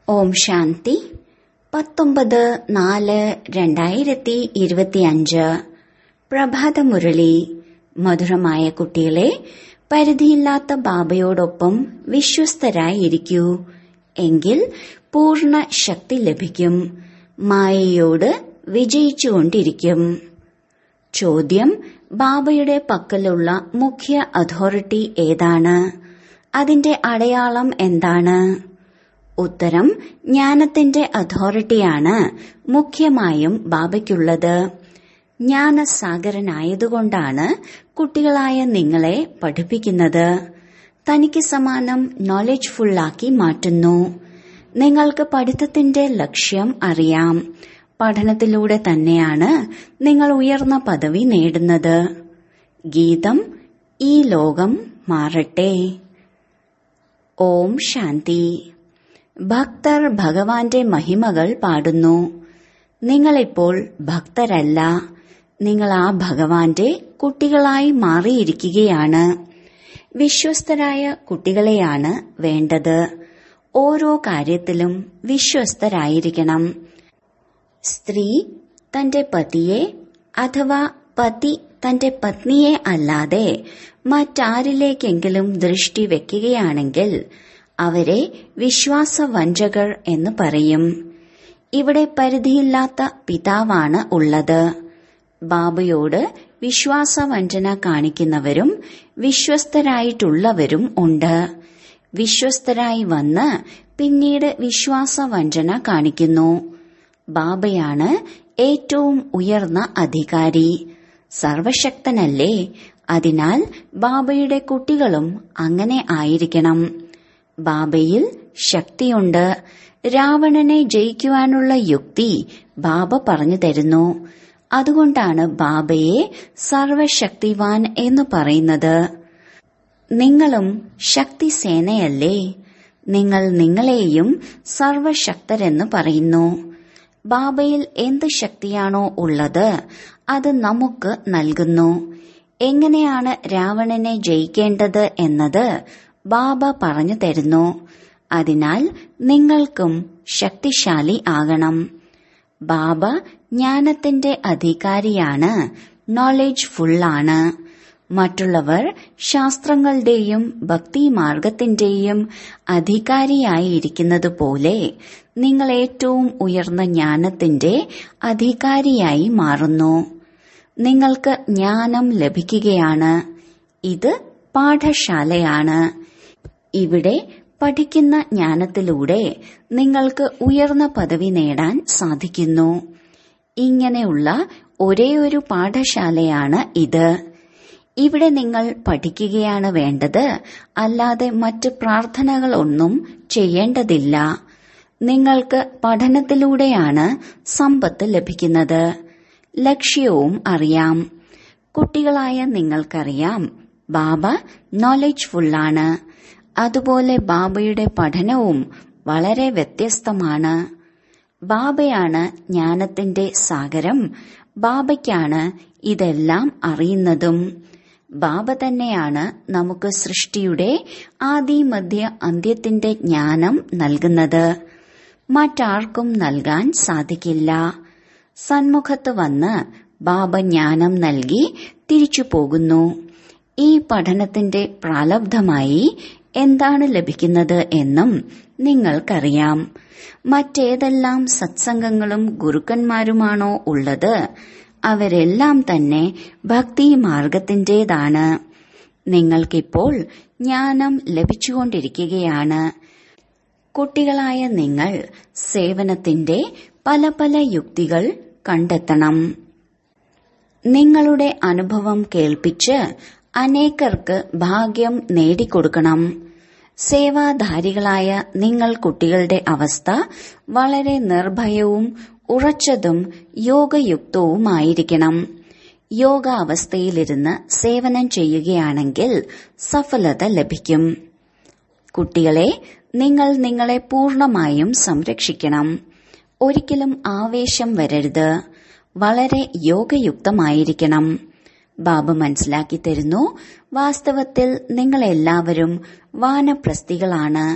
ഓം ശാന്തി പത്തൊമ്പത് നാല് രണ്ടായിരത്തി ഇരുപത്തിയഞ്ച് പ്രഭാതമുരളി മധുരമായ കുട്ടികളെ പരിധിയില്ലാത്ത ബാബയോടൊപ്പം വിശ്വസ്തരായിരിക്കൂ എങ്കിൽ പൂർണ്ണ ശക്തി ലഭിക്കും മായയോട് വിജയിച്ചുകൊണ്ടിരിക്കും ചോദ്യം ബാബയുടെ പക്കലുള്ള മുഖ്യ അതോറിറ്റി ഏതാണ് അതിന്റെ അടയാളം എന്താണ് ഉത്തരം ജ്ഞാനത്തിന്റെ അതോറിറ്റിയാണ് മുഖ്യമായും ബാബയ്ക്കുള്ളത് ജ്ഞാനസാഗരനായതുകൊണ്ടാണ് കുട്ടികളായ നിങ്ങളെ പഠിപ്പിക്കുന്നത് തനിക്ക് സമാനം നോളജ് ഫുള്ളാക്കി മാറ്റുന്നു നിങ്ങൾക്ക് പഠിത്തത്തിന്റെ ലക്ഷ്യം അറിയാം പഠനത്തിലൂടെ തന്നെയാണ് നിങ്ങൾ ഉയർന്ന പദവി നേടുന്നത് ഗീതം ഈ ലോകം മാറട്ടെ ഓം ശാന്തി ഭക്തർ ഭഗവാന്റെ മഹിമകൾ പാടുന്നു നിങ്ങളിപ്പോൾ ഭക്തരല്ല നിങ്ങൾ ആ ഭഗവാന്റെ കുട്ടികളായി മാറിയിരിക്കുകയാണ് വിശ്വസ്തരായ കുട്ടികളെയാണ് വേണ്ടത് ഓരോ കാര്യത്തിലും വിശ്വസ്തരായിരിക്കണം സ്ത്രീ തന്റെ പതിയെ അഥവാ പതി തന്റെ പത്നിയെ അല്ലാതെ മറ്റാരിലേക്കെങ്കിലും ദൃഷ്ടി വെക്കുകയാണെങ്കിൽ അവരെ വിശ്വാസവഞ്ചകർ എന്ന് പറയും ഇവിടെ പരിധിയില്ലാത്ത പിതാവാണ് ഉള്ളത് ബാബയോട് വിശ്വാസവഞ്ചന കാണിക്കുന്നവരും വിശ്വസ്തരായിട്ടുള്ളവരും ഉണ്ട് വിശ്വസ്തരായി വന്ന് പിന്നീട് വിശ്വാസവഞ്ചന കാണിക്കുന്നു ബാബയാണ് ഏറ്റവും ഉയർന്ന അധികാരി സർവശക്തനല്ലേ അതിനാൽ ബാബയുടെ കുട്ടികളും അങ്ങനെ ആയിരിക്കണം ബാബയിൽ ശക്തിയുണ്ട് രാവണനെ ജയിക്കുവാനുള്ള യുക്തി ബാബ പറഞ്ഞു തരുന്നു അതുകൊണ്ടാണ് ബാബയെ സർവശക്തിവാൻ എന്ന് പറയുന്നത് നിങ്ങളും ശക്തിസേനയല്ലേ നിങ്ങൾ നിങ്ങളെയും സർവശക്തരെന്ന് പറയുന്നു ബാബയിൽ എന്ത് ശക്തിയാണോ ഉള്ളത് അത് നമുക്ക് നൽകുന്നു എങ്ങനെയാണ് രാവണനെ ജയിക്കേണ്ടത് എന്നത് ബാബ പറഞ്ഞു തരുന്നു അതിനാൽ നിങ്ങൾക്കും ശക്തിശാലി ആകണം ബാബ ജ്ഞാനത്തിന്റെ അധികാരിയാണ് നോളജ് ഫുള്ളാണ് മറ്റുള്ളവർ ശാസ്ത്രങ്ങളുടെയും ഭക്തിമാർഗത്തിന്റെയും അധികാരിയായിരിക്കുന്നത് പോലെ നിങ്ങൾ ഏറ്റവും ഉയർന്ന ജ്ഞാനത്തിന്റെ അധികാരിയായി മാറുന്നു നിങ്ങൾക്ക് ജ്ഞാനം ലഭിക്കുകയാണ് ഇത് പാഠശാലയാണ് ഇവിടെ പഠിക്കുന്ന ജ്ഞാനത്തിലൂടെ നിങ്ങൾക്ക് ഉയർന്ന പദവി നേടാൻ സാധിക്കുന്നു ഇങ്ങനെയുള്ള ഒരേ ഒരു പാഠശാലയാണ് ഇത് ഇവിടെ നിങ്ങൾ പഠിക്കുകയാണ് വേണ്ടത് അല്ലാതെ മറ്റ് പ്രാർത്ഥനകളൊന്നും ചെയ്യേണ്ടതില്ല നിങ്ങൾക്ക് പഠനത്തിലൂടെയാണ് സമ്പത്ത് ലഭിക്കുന്നത് ലക്ഷ്യവും അറിയാം കുട്ടികളായ നിങ്ങൾക്കറിയാം ബാബ നോളജ് ഫുള്ളാണ് അതുപോലെ ബാബയുടെ പഠനവും വളരെ വ്യത്യസ്തമാണ് ബാബയാണ് ജ്ഞാനത്തിന്റെ സാഗരം ബാബയ്ക്കാണ് ഇതെല്ലാം അറിയുന്നതും ബാബ തന്നെയാണ് നമുക്ക് സൃഷ്ടിയുടെ ആദി മധ്യ അന്ത്യത്തിന്റെ ജ്ഞാനം നൽകുന്നത് മറ്റാർക്കും നൽകാൻ സാധിക്കില്ല സന്മുഖത്ത് വന്ന് ബാബ ജ്ഞാനം നൽകി തിരിച്ചു പോകുന്നു ഈ പഠനത്തിന്റെ പ്രാലബ്ധമായി എന്താണ് ലഭിക്കുന്നത് എന്നും നിങ്ങൾക്കറിയാം മറ്റേതെല്ലാം സത്സംഗങ്ങളും ഗുരുക്കന്മാരുമാണോ ഉള്ളത് അവരെല്ലാം തന്നെ ഭക്തി മാർഗത്തിന്റേതാണ് നിങ്ങൾക്കിപ്പോൾ ജ്ഞാനം ലഭിച്ചുകൊണ്ടിരിക്കുകയാണ് കുട്ടികളായ നിങ്ങൾ സേവനത്തിന്റെ പല പല യുക്തികൾ കണ്ടെത്തണം നിങ്ങളുടെ അനുഭവം കേൾപ്പിച്ച് അനേകർക്ക് ഭാഗ്യം നേടിക്കൊടുക്കണം സേവാധാരികളായ നിങ്ങൾ കുട്ടികളുടെ അവസ്ഥ വളരെ നിർഭയവും ഉറച്ചതും യോഗയുക്തവുമായിരിക്കണം യോഗ അവസ്ഥയിലിരുന്ന് സേവനം ചെയ്യുകയാണെങ്കിൽ സഫലത ലഭിക്കും കുട്ടികളെ നിങ്ങൾ നിങ്ങളെ പൂർണമായും സംരക്ഷിക്കണം ഒരിക്കലും ആവേശം വരരുത് വളരെ യോഗയുക്തമായിരിക്കണം ബാബു മനസ്സിലാക്കി തരുന്നു വാസ്തവത്തിൽ നിങ്ങൾ എല്ലാവരും വാനപ്രസ്ഥികളാണ്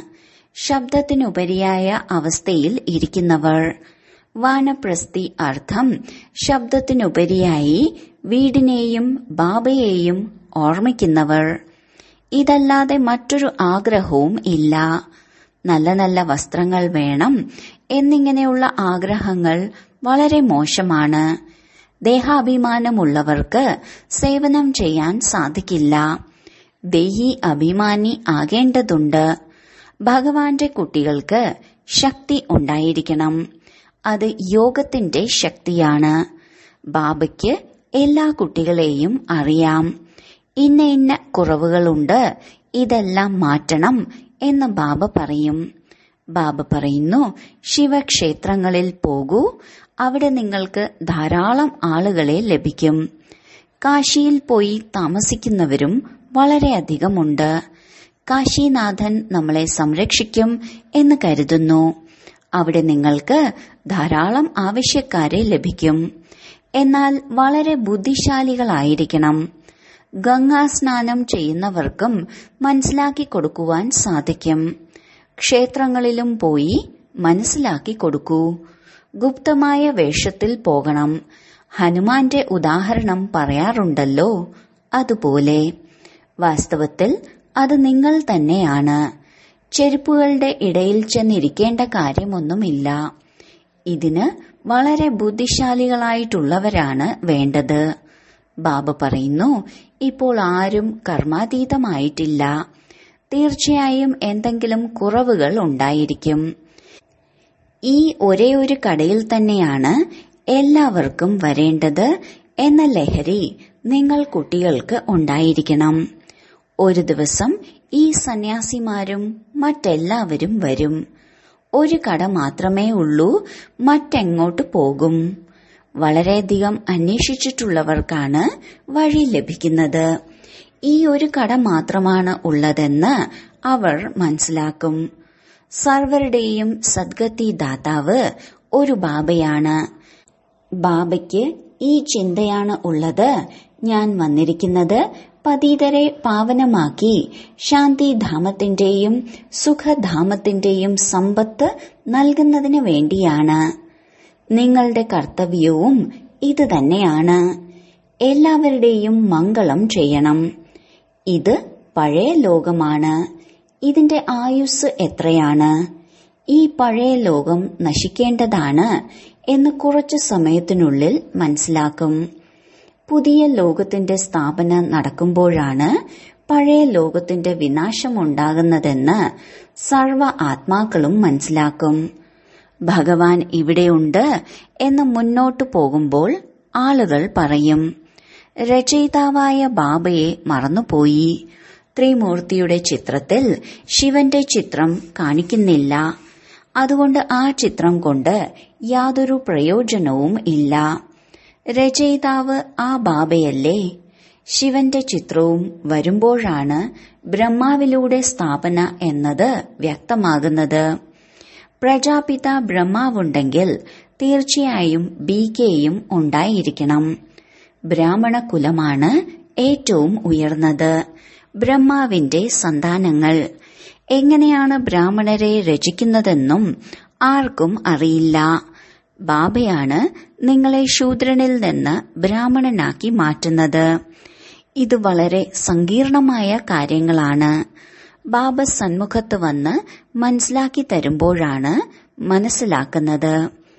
ശബ്ദത്തിനുപരിയായ അവസ്ഥയിൽ ഇരിക്കുന്നവർ വാനപ്രസ്ഥി അർത്ഥം ശബ്ദത്തിനുപരിയായി വീടിനെയും ബാബയെയും ഓർമ്മിക്കുന്നവർ ഇതല്ലാതെ മറ്റൊരു ആഗ്രഹവും ഇല്ല നല്ല നല്ല വസ്ത്രങ്ങൾ വേണം എന്നിങ്ങനെയുള്ള ആഗ്രഹങ്ങൾ വളരെ മോശമാണ് ദേഹാഭിമാനമുള്ളവർക്ക് സേവനം ചെയ്യാൻ സാധിക്കില്ല ദേഹി അഭിമാനി ആകേണ്ടതുണ്ട് ഭഗവാന്റെ കുട്ടികൾക്ക് ശക്തി ഉണ്ടായിരിക്കണം അത് യോഗത്തിന്റെ ശക്തിയാണ് ബാബയ്ക്ക് എല്ലാ കുട്ടികളെയും അറിയാം ഇന്ന ഇന്ന കുറവുകളുണ്ട് ഇതെല്ലാം മാറ്റണം എന്ന് ബാബ പറയും ബാബ പറയുന്നു ശിവക്ഷേത്രങ്ങളിൽ പോകൂ അവിടെ നിങ്ങൾക്ക് ധാരാളം ആളുകളെ ലഭിക്കും കാശിയിൽ പോയി താമസിക്കുന്നവരും വളരെയധികമുണ്ട് കാശിനാഥൻ നമ്മളെ സംരക്ഷിക്കും എന്ന് കരുതുന്നു അവിടെ നിങ്ങൾക്ക് ധാരാളം ആവശ്യക്കാരെ ലഭിക്കും എന്നാൽ വളരെ ബുദ്ധിശാലികളായിരിക്കണം ഗംഗാസ്നാനം ചെയ്യുന്നവർക്കും മനസ്സിലാക്കി കൊടുക്കുവാൻ സാധിക്കും ക്ഷേത്രങ്ങളിലും പോയി മനസ്സിലാക്കി കൊടുക്കൂ ഗുപ്തമായ വേഷത്തിൽ പോകണം ഹനുമാന്റെ ഉദാഹരണം പറയാറുണ്ടല്ലോ അതുപോലെ വാസ്തവത്തിൽ അത് നിങ്ങൾ തന്നെയാണ് ചെരുപ്പുകളുടെ ഇടയിൽ ചെന്നിരിക്കേണ്ട കാര്യമൊന്നുമില്ല ഇതിന് വളരെ ബുദ്ധിശാലികളായിട്ടുള്ളവരാണ് വേണ്ടത് ബാബ പറയുന്നു ഇപ്പോൾ ആരും കർമാതീതമായിട്ടില്ല തീർച്ചയായും എന്തെങ്കിലും കുറവുകൾ ഉണ്ടായിരിക്കും ഈ ഒരേ ഒരു കടയിൽ തന്നെയാണ് എല്ലാവർക്കും വരേണ്ടത് എന്ന ലഹരി നിങ്ങൾ കുട്ടികൾക്ക് ഉണ്ടായിരിക്കണം ഒരു ദിവസം ഈ സന്യാസിമാരും മറ്റെല്ലാവരും വരും ഒരു കട മാത്രമേ ഉള്ളൂ മറ്റെങ്ങോട്ട് പോകും വളരെയധികം അന്വേഷിച്ചിട്ടുള്ളവർക്കാണ് വഴി ലഭിക്കുന്നത് ഈ ഒരു കട മാത്രമാണ് ഉള്ളതെന്ന് അവർ മനസ്സിലാക്കും സർവരുടെയും സദ്ഗതി ദാതാവ് ഒരു ബാബയാണ് ബാബയ്ക്ക് ഈ ചിന്തയാണ് ഉള്ളത് ഞാൻ വന്നിരിക്കുന്നത് പതീതരെ പാവനമാക്കി ശാന്തിധാമത്തിന്റെയും സുഖധാമത്തിന്റെയും സമ്പത്ത് നൽകുന്നതിന് വേണ്ടിയാണ് നിങ്ങളുടെ കർത്തവ്യവും ഇത് തന്നെയാണ് എല്ലാവരുടെയും മംഗളം ചെയ്യണം ഇത് പഴയ ലോകമാണ് ഇതിന്റെ ആയുസ് എത്രയാണ് ഈ പഴയ ലോകം നശിക്കേണ്ടതാണ് എന്ന് കുറച്ചു സമയത്തിനുള്ളിൽ മനസ്സിലാക്കും പുതിയ ലോകത്തിന്റെ സ്ഥാപന നടക്കുമ്പോഴാണ് പഴയ ലോകത്തിന്റെ വിനാശമുണ്ടാകുന്നതെന്ന് സർവ ആത്മാക്കളും മനസ്സിലാക്കും ഭഗവാൻ ഇവിടെയുണ്ട് എന്ന് മുന്നോട്ടു പോകുമ്പോൾ ആളുകൾ പറയും രചയിതാവായ ബാബയെ മറന്നുപോയി ത്രിമൂർത്തിയുടെ ചിത്രത്തിൽ ശിവന്റെ ചിത്രം കാണിക്കുന്നില്ല അതുകൊണ്ട് ആ ചിത്രം കൊണ്ട് യാതൊരു പ്രയോജനവും ഇല്ല രചയിതാവ് ആ ബാബയല്ലേ ശിവന്റെ ചിത്രവും വരുമ്പോഴാണ് ബ്രഹ്മാവിലൂടെ സ്ഥാപന എന്നത് വ്യക്തമാകുന്നത് പ്രജാപിത ബ്രഹ്മാവുണ്ടെങ്കിൽ തീർച്ചയായും ബി കെയും ഉണ്ടായിരിക്കണം ബ്രാഹ്മണ കുലമാണ് ഏറ്റവും ഉയർന്നത് ബ്രഹ്മാവിന്റെ സന്താനങ്ങൾ എങ്ങനെയാണ് ബ്രാഹ്മണരെ രചിക്കുന്നതെന്നും ആർക്കും അറിയില്ല ബാബയാണ് നിങ്ങളെ ശൂദ്രനിൽ നിന്ന് ബ്രാഹ്മണനാക്കി മാറ്റുന്നത് ഇത് വളരെ സങ്കീർണമായ കാര്യങ്ങളാണ് ബാബ സന്മുഖത്ത് വന്ന് മനസ്സിലാക്കി തരുമ്പോഴാണ് മനസ്സിലാക്കുന്നത്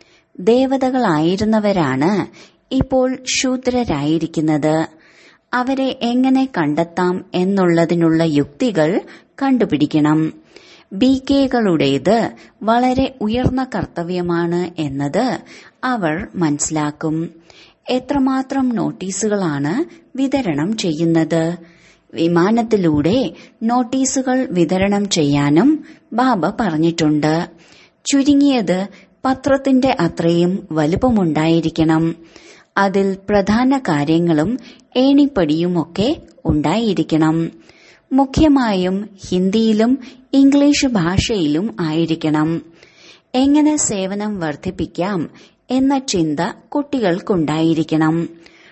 ദേവതകളായിരുന്നവരാണ് ഇപ്പോൾ ശൂദ്രരായിരിക്കുന്നത് അവരെ എങ്ങനെ കണ്ടെത്താം എന്നുള്ളതിനുള്ള യുക്തികൾ കണ്ടുപിടിക്കണം ബി കെകളുടേത് വളരെ ഉയർന്ന കർത്തവ്യമാണ് എന്നത് അവർ മനസ്സിലാക്കും എത്രമാത്രം നോട്ടീസുകളാണ് വിതരണം ചെയ്യുന്നത് വിമാനത്തിലൂടെ നോട്ടീസുകൾ വിതരണം ചെയ്യാനും ബാബ പറഞ്ഞിട്ടുണ്ട് ചുരുങ്ങിയത് പത്രത്തിന്റെ അത്രയും വലുപ്പമുണ്ടായിരിക്കണം അതിൽ പ്രധാന കാര്യങ്ങളും ഏണിപ്പടിയുമൊക്കെ ഉണ്ടായിരിക്കണം മുഖ്യമായും ഹിന്ദിയിലും ഇംഗ്ലീഷ് ഭാഷയിലും ആയിരിക്കണം എങ്ങനെ സേവനം വർദ്ധിപ്പിക്കാം എന്ന ചിന്ത കുട്ടികൾക്കുണ്ടായിരിക്കണം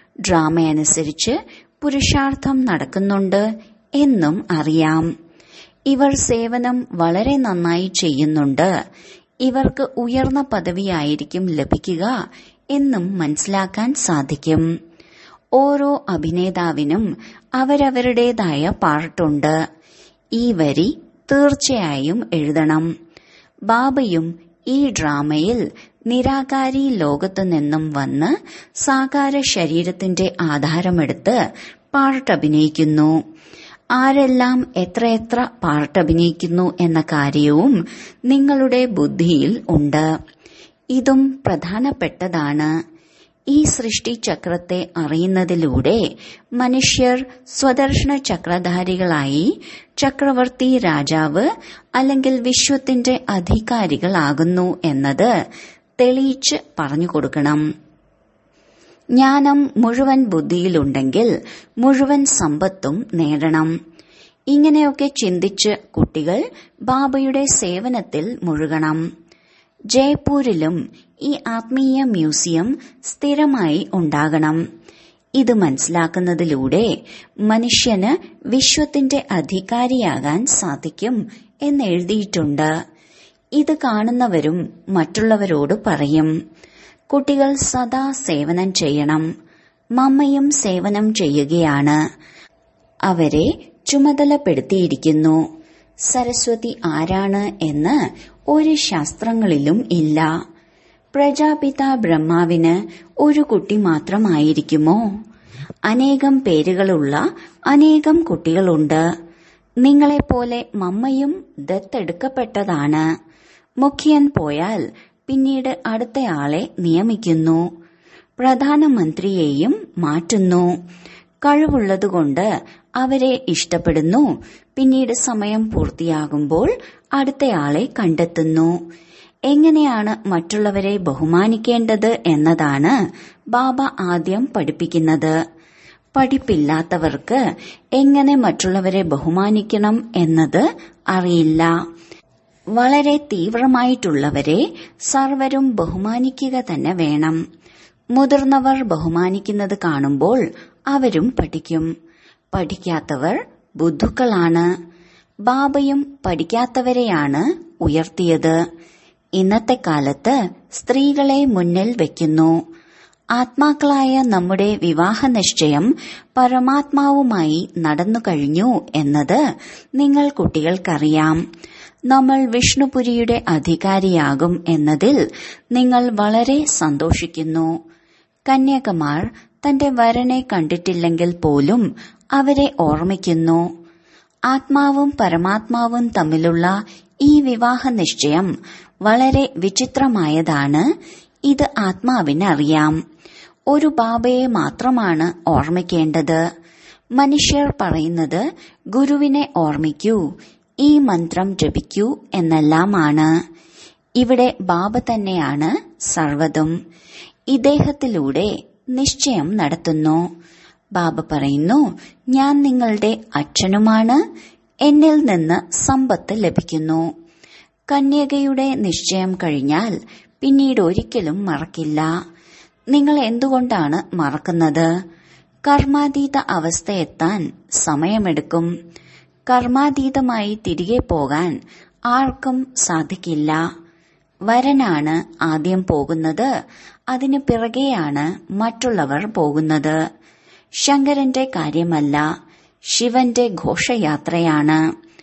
ഡ്രാമയനുസരിച്ച് പുരുഷാർത്ഥം നടക്കുന്നുണ്ട് എന്നും അറിയാം ഇവർ സേവനം വളരെ നന്നായി ചെയ്യുന്നുണ്ട് ഇവർക്ക് ഉയർന്ന പദവിയായിരിക്കും ലഭിക്കുക എന്നും മനസ്സിലാക്കാൻ സാധിക്കും ഓരോ അഭിനേതാവിനും അവരവരുടേതായ പാർട്ടുണ്ട് ഈ വരി തീർച്ചയായും എഴുതണം ബാബയും ഈ ഡ്രാമയിൽ നിരാകാരി ലോകത്തു നിന്നും വന്ന് സാകാര ശരീരത്തിന്റെ ആധാരമെടുത്ത് പാർട്ട് അഭിനയിക്കുന്നു ആരെല്ലാം എത്രയെത്ര പാർട്ട് അഭിനയിക്കുന്നു എന്ന കാര്യവും നിങ്ങളുടെ ബുദ്ധിയിൽ ഉണ്ട് ഇതും പ്രധാനപ്പെട്ടതാണ് ഈ സൃഷ്ടിചക്രത്തെ അറിയുന്നതിലൂടെ മനുഷ്യർ സ്വദർശന ചക്രധാരികളായി ചക്രവർത്തി രാജാവ് അല്ലെങ്കിൽ വിശ്വത്തിന്റെ അധികാരികളാകുന്നു എന്നത് തെളിയിച്ച് പറഞ്ഞു കൊടുക്കണം ജ്ഞാനം മുഴുവൻ ബുദ്ധിയിലുണ്ടെങ്കിൽ മുഴുവൻ സമ്പത്തും നേടണം ഇങ്ങനെയൊക്കെ ചിന്തിച്ച് കുട്ടികൾ ബാബയുടെ സേവനത്തിൽ മുഴുകണം ജയ്പൂരിലും ഈ ആത്മീയ മ്യൂസിയം സ്ഥിരമായി ഉണ്ടാകണം ഇത് മനസ്സിലാക്കുന്നതിലൂടെ മനുഷ്യന് വിശ്വത്തിന്റെ അധികാരിയാകാൻ സാധിക്കും എന്നെഴുതിയിട്ടുണ്ട് ഇത് കാണുന്നവരും മറ്റുള്ളവരോട് പറയും കുട്ടികൾ സദാ സേവനം ചെയ്യണം മമ്മയും സേവനം ചെയ്യുകയാണ് അവരെ ചുമതലപ്പെടുത്തിയിരിക്കുന്നു സരസ്വതി ആരാണ് എന്ന് ഒരു ശാസ്ത്രങ്ങളിലും ഇല്ല പ്രജാപിത ബ്രഹ്മാവിന് ഒരു കുട്ടി മാത്രമായിരിക്കുമോ അനേകം പേരുകളുള്ള അനേകം കുട്ടികളുണ്ട് നിങ്ങളെപ്പോലെ മമ്മയും ദത്തെടുക്കപ്പെട്ടതാണ് മുഖ്യൻ പോയാൽ പിന്നീട് അടുത്തയാളെ നിയമിക്കുന്നു പ്രധാനമന്ത്രിയെയും മാറ്റുന്നു കഴിവുള്ളതുകൊണ്ട് അവരെ ഇഷ്ടപ്പെടുന്നു പിന്നീട് സമയം പൂർത്തിയാകുമ്പോൾ അടുത്തയാളെ കണ്ടെത്തുന്നു എങ്ങനെയാണ് മറ്റുള്ളവരെ ബഹുമാനിക്കേണ്ടത് എന്നതാണ് ബാബ ആദ്യം പഠിപ്പിക്കുന്നത് പഠിപ്പില്ലാത്തവർക്ക് എങ്ങനെ മറ്റുള്ളവരെ ബഹുമാനിക്കണം എന്നത് അറിയില്ല വളരെ തീവ്രമായിട്ടുള്ളവരെ സർവരും ബഹുമാനിക്കുക തന്നെ വേണം മുതിർന്നവർ ബഹുമാനിക്കുന്നത് കാണുമ്പോൾ അവരും പഠിക്കും പഠിക്കാത്തവർ ബുദ്ധുക്കളാണ് ബാബയും പഠിക്കാത്തവരെയാണ് ഉയർത്തിയത് ഇന്നത്തെ കാലത്ത് സ്ത്രീകളെ മുന്നിൽ വെക്കുന്നു ആത്മാക്കളായ നമ്മുടെ വിവാഹ നിശ്ചയം പരമാത്മാവുമായി നടന്നു കഴിഞ്ഞു എന്നത് നിങ്ങൾ കുട്ടികൾക്കറിയാം നമ്മൾ വിഷ്ണുപുരിയുടെ അധികാരിയാകും എന്നതിൽ നിങ്ങൾ വളരെ സന്തോഷിക്കുന്നു കന്യാകുമാർ തന്റെ വരനെ കണ്ടിട്ടില്ലെങ്കിൽ പോലും അവരെ ഓർമ്മിക്കുന്നു ആത്മാവും പരമാത്മാവും തമ്മിലുള്ള ഈ വിവാഹ നിശ്ചയം വളരെ വിചിത്രമായതാണ് ഇത് ആത്മാവിന് അറിയാം ഒരു ബാബയെ മാത്രമാണ് ഓർമ്മിക്കേണ്ടത് മനുഷ്യർ പറയുന്നത് ഗുരുവിനെ ഓർമ്മിക്കൂ ഈ മന്ത്രം ജപിക്കൂ എന്നെല്ലാമാണ് ഇവിടെ ബാബ തന്നെയാണ് സർവതും ഇദ്ദേഹത്തിലൂടെ നിശ്ചയം നടത്തുന്നു ബാബ പറയുന്നു ഞാൻ നിങ്ങളുടെ അച്ഛനുമാണ് എന്നിൽ നിന്ന് സമ്പത്ത് ലഭിക്കുന്നു കന്യകയുടെ നിശ്ചയം കഴിഞ്ഞാൽ പിന്നീട് ഒരിക്കലും മറക്കില്ല നിങ്ങൾ എന്തുകൊണ്ടാണ് മറക്കുന്നത് കർമാതീത അവസ്ഥയെത്താൻ സമയമെടുക്കും കർമാതീതമായി തിരികെ പോകാൻ ആർക്കും സാധിക്കില്ല വരനാണ് ആദ്യം പോകുന്നത് അതിനു പിറകെയാണ് മറ്റുള്ളവർ പോകുന്നത് ശങ്കരന്റെ കാര്യമല്ല ശിവന്റെ ഘോഷയാത്രയാണ്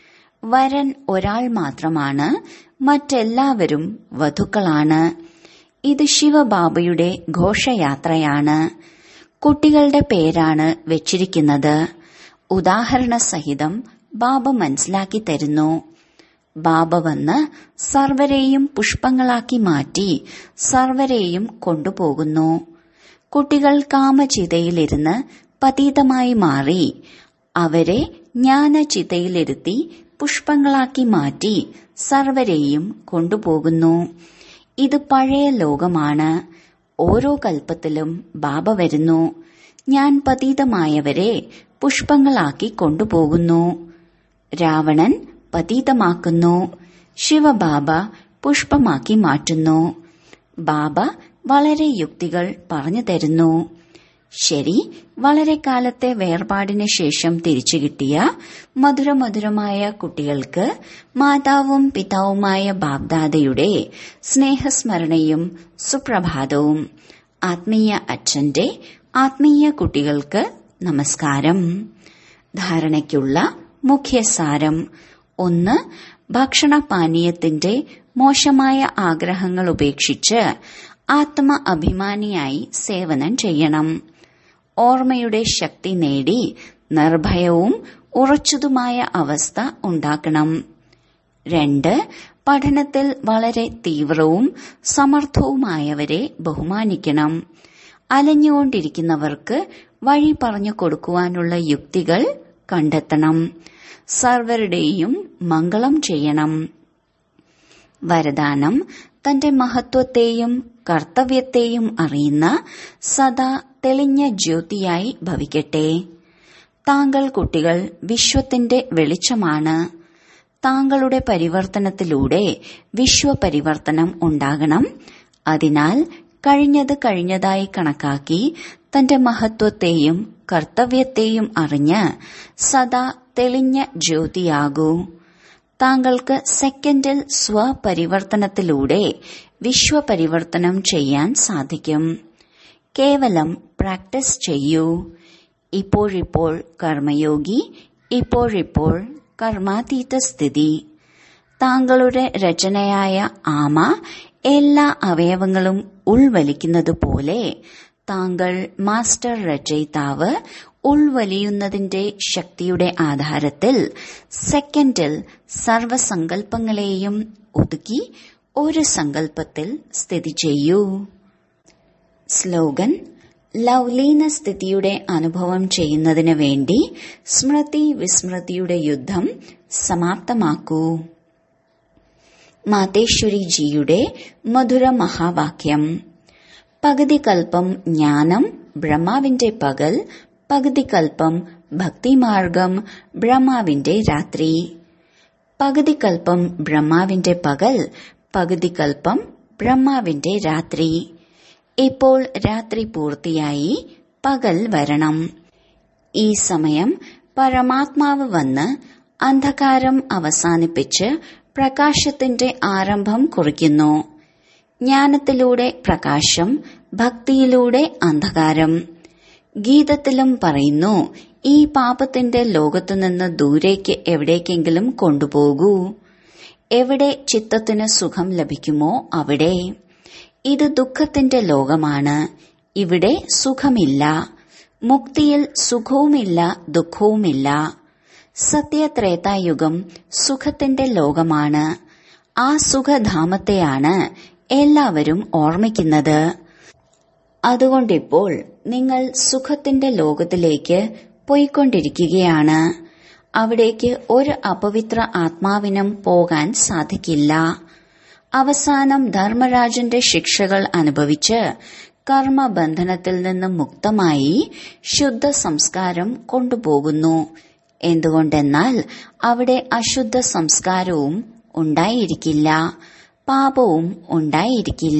വരൻ ഒരാൾ മാത്രമാണ് മറ്റെല്ലാവരും വധുക്കളാണ് ഇത് ശിവബാബയുടെ ഘോഷയാത്രയാണ് കുട്ടികളുടെ പേരാണ് വെച്ചിരിക്കുന്നത് ഉദാഹരണ സഹിതം ബാബ മനസ്സിലാക്കി തരുന്നു ബാബ വന്ന് സർവരെയും പുഷ്പങ്ങളാക്കി മാറ്റി സർവരെയും കൊണ്ടുപോകുന്നു കുട്ടികൾ കാമചിതയിലിരുന്ന് പതീതമായി മാറി അവരെ ജ്ഞാനചിതയിലിരുത്തി പുഷ്പങ്ങളാക്കി മാറ്റി സർവരെയും കൊണ്ടുപോകുന്നു ഇത് പഴയ ലോകമാണ് ഓരോ കൽപ്പത്തിലും ബാബ വരുന്നു ഞാൻ പതീതമായവരെ പുഷ്പങ്ങളാക്കി കൊണ്ടുപോകുന്നു രാവണൻ പതീതമാക്കുന്നു ശിവബാബ പുഷ്പമാക്കി മാറ്റുന്നു ബാബ വളരെ യുക്തികൾ പറഞ്ഞു തരുന്നു ശരി വളരെ കാലത്തെ വേർപാടിന് ശേഷം തിരിച്ചു കിട്ടിയ മധുരമധുരമായ കുട്ടികൾക്ക് മാതാവും പിതാവുമായ ബാബ്ദാദയുടെ സ്നേഹസ്മരണയും സുപ്രഭാതവും ആത്മീയ അച്ഛന്റെ ആത്മീയ കുട്ടികൾക്ക് നമസ്കാരം ധാരണയ്ക്കുള്ള മുഖ്യസാരം ഒന്ന് ഭക്ഷണപാനീയത്തിന്റെ മോശമായ ആഗ്രഹങ്ങൾ ഉപേക്ഷിച്ച് ആത്മ അഭിമാനിയായി സേവനം ചെയ്യണം ഓർമ്മയുടെ ശക്തി നേടി നിർഭയവും ഉറച്ചതുമായ അവസ്ഥ ഉണ്ടാക്കണം രണ്ട് പഠനത്തിൽ വളരെ തീവ്രവും സമർത്ഥവുമായവരെ ബഹുമാനിക്കണം അലഞ്ഞുകൊണ്ടിരിക്കുന്നവർക്ക് വഴി പറഞ്ഞു കൊടുക്കുവാനുള്ള യുക്തികൾ കണ്ടെത്തണം സർവരുടെയും മംഗളം ചെയ്യണം വരദാനം തന്റെ മഹത്വത്തെയും കർത്തവ്യത്തെയും അറിയുന്ന സദാ തെളിഞ്ഞ ജ്യോതിയായി ഭവിക്കട്ടെ താങ്കൾ കുട്ടികൾ വിശ്വത്തിന്റെ വെളിച്ചമാണ് താങ്കളുടെ പരിവർത്തനത്തിലൂടെ വിശ്വപരിവർത്തനം ഉണ്ടാകണം അതിനാൽ കഴിഞ്ഞത് കഴിഞ്ഞതായി കണക്കാക്കി തന്റെ മഹത്വത്തെയും കർത്തവ്യത്തെയും അറിഞ്ഞ് സദാ തെളിഞ്ഞ ജ്യോതിയാകൂ താങ്കൾക്ക് സെക്കൻഡിൽ സ്വപരിവർത്തനത്തിലൂടെ വിശ്വപരിവർത്തനം ചെയ്യാൻ സാധിക്കും കേവലം പ്രാക്ടീസ് ചെയ്യൂ ഇപ്പോഴിപ്പോൾ കർമ്മയോഗി ഇപ്പോഴിപ്പോൾ കർമാതീത സ്ഥിതി താങ്കളുടെ രചനയായ ആമ എല്ലാ അവയവങ്ങളും ഉൾവലിക്കുന്നതുപോലെ താങ്കൾ മാസ്റ്റർ രചയിതാവ് ഉൾവലിയുന്നതിന്റെ ശക്തിയുടെ ആധാരത്തിൽ സെക്കൻഡിൽ സർവസങ്കൽപ്പങ്ങളെയും ഒതുക്കി ഒരു സങ്കല്പത്തിൽ സ്ഥിതി ചെയ്യൂ സ്ലോഗൻ ലൗലീന സ്ഥിതിയുടെ അനുഭവം ചെയ്യുന്നതിന് വേണ്ടി സ്മൃതി വിസ്മൃതിയുടെ യുദ്ധം സമാപ്തമാക്കൂ മാതേശ്വരിജിയുടെ മധുര മഹാവാക്യം പകുതി കൽപ്പം ജ്ഞാനം ബ്രഹ്മാവിന്റെ പകൽ പകുതി കൽപ്പം ഭക്തിമാർഗം ബ്രഹ്മാവിന്റെ രാത്രി പകുതി കൽപ്പം ബ്രഹ്മാവിന്റെ പകൽ പകുതി കൽപ്പം ബ്രഹ്മാവിന്റെ രാത്രി ഇപ്പോൾ രാത്രി പൂർത്തിയായി പകൽ വരണം ഈ സമയം പരമാത്മാവ് വന്ന് അന്ധകാരം അവസാനിപ്പിച്ച് പ്രകാശത്തിന്റെ ആരംഭം കുറിക്കുന്നു ജ്ഞാനത്തിലൂടെ പ്രകാശം ഭക്തിയിലൂടെ അന്ധകാരം ഗീതത്തിലും പറയുന്നു ഈ പാപത്തിന്റെ ലോകത്തുനിന്ന് ദൂരേക്ക് എവിടേക്കെങ്കിലും കൊണ്ടുപോകൂ എവിടെ ചിത്തത്തിന് സുഖം ലഭിക്കുമോ അവിടെ ഇത് ദുഃഖത്തിന്റെ ലോകമാണ് ഇവിടെ സുഖമില്ല മുക്തിയിൽ സുഖവുമില്ല ദുഃഖവുമില്ല സത്യത്രേതായുഗം സുഖത്തിന്റെ ലോകമാണ് ആ സുഖധാമത്തെയാണ് എല്ലാവരും ഓർമ്മിക്കുന്നത് അതുകൊണ്ടിപ്പോൾ നിങ്ങൾ സുഖത്തിന്റെ ലോകത്തിലേക്ക് പോയിക്കൊണ്ടിരിക്കുകയാണ് അവിടേക്ക് ഒരു അപവിത്ര ആത്മാവിനും പോകാൻ സാധിക്കില്ല അവസാനം ധർമ്മരാജന്റെ ശിക്ഷകൾ അനുഭവിച്ച് കർമ്മബന്ധനത്തിൽ നിന്ന് മുക്തമായി ശുദ്ധ സംസ്കാരം കൊണ്ടുപോകുന്നു എന്തുകൊണ്ടെന്നാൽ അവിടെ അശുദ്ധ സംസ്കാരവും ഉണ്ടായിരിക്കില്ല പാപവും ഉണ്ടായിരിക്കില്ല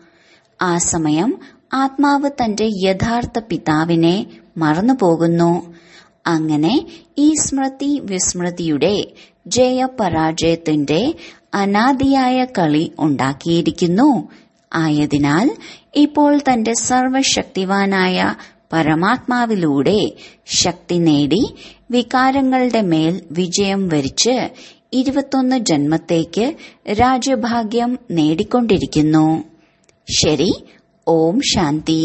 ആ സമയം ആത്മാവ് തന്റെ യഥാർത്ഥ പിതാവിനെ മറന്നുപോകുന്നു അങ്ങനെ ഈ സ്മൃതി വിസ്മൃതിയുടെ ജയപരാജയത്തിന്റെ അനാദിയായ കളി ഉണ്ടാക്കിയിരിക്കുന്നു ആയതിനാൽ ഇപ്പോൾ തന്റെ സർവശക്തിവാനായ പരമാത്മാവിലൂടെ ശക്തി നേടി വികാരങ്ങളുടെ മേൽ വിജയം വരിച്ച് ഇരുപത്തൊന്ന് ജന്മത്തേക്ക് രാജ്യഭാഗ്യം നേടിക്കൊണ്ടിരിക്കുന്നു ശരി ഓം ശാന്തി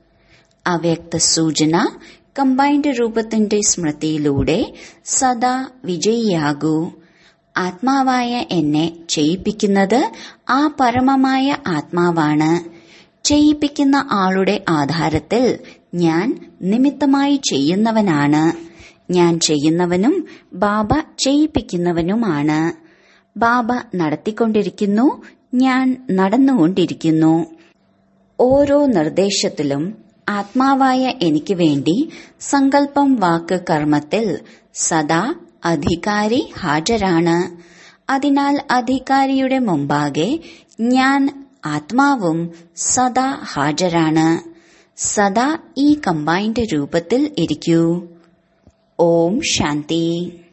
അവ്യക്ത സൂചന കമ്പൈൻഡ് രൂപത്തിന്റെ സ്മൃതിയിലൂടെ സദാ വിജയിയാകൂ ആത്മാവായ എന്നെ ചെയ്യിപ്പിക്കുന്നത് ആ പരമമായ ആത്മാവാണ് ചെയ്യിപ്പിക്കുന്ന ആളുടെ ആധാരത്തിൽ ഞാൻ നിമിത്തമായി ചെയ്യുന്നവനാണ് ഞാൻ ചെയ്യുന്നവനും ബാബ ചെയ്യിപ്പിക്കുന്നവനുമാണ് ബാബ നടത്തിക്കൊണ്ടിരിക്കുന്നു ഞാൻ നടന്നുകൊണ്ടിരിക്കുന്നു ഓരോ നിർദ്ദേശത്തിലും ആത്മാവായ എനിക്ക് വേണ്ടി സങ്കല്പം വാക്ക് കർമ്മത്തിൽ സദാ അധികാരി ഹാജരാണ് അതിനാൽ അധികാരിയുടെ മുമ്പാകെ ഞാൻ ആത്മാവും സദാ ഹാജരാണ് സദാ ഈ കമ്പൈൻഡ് രൂപത്തിൽ ഇരിക്കൂ ഓം ശാന്തി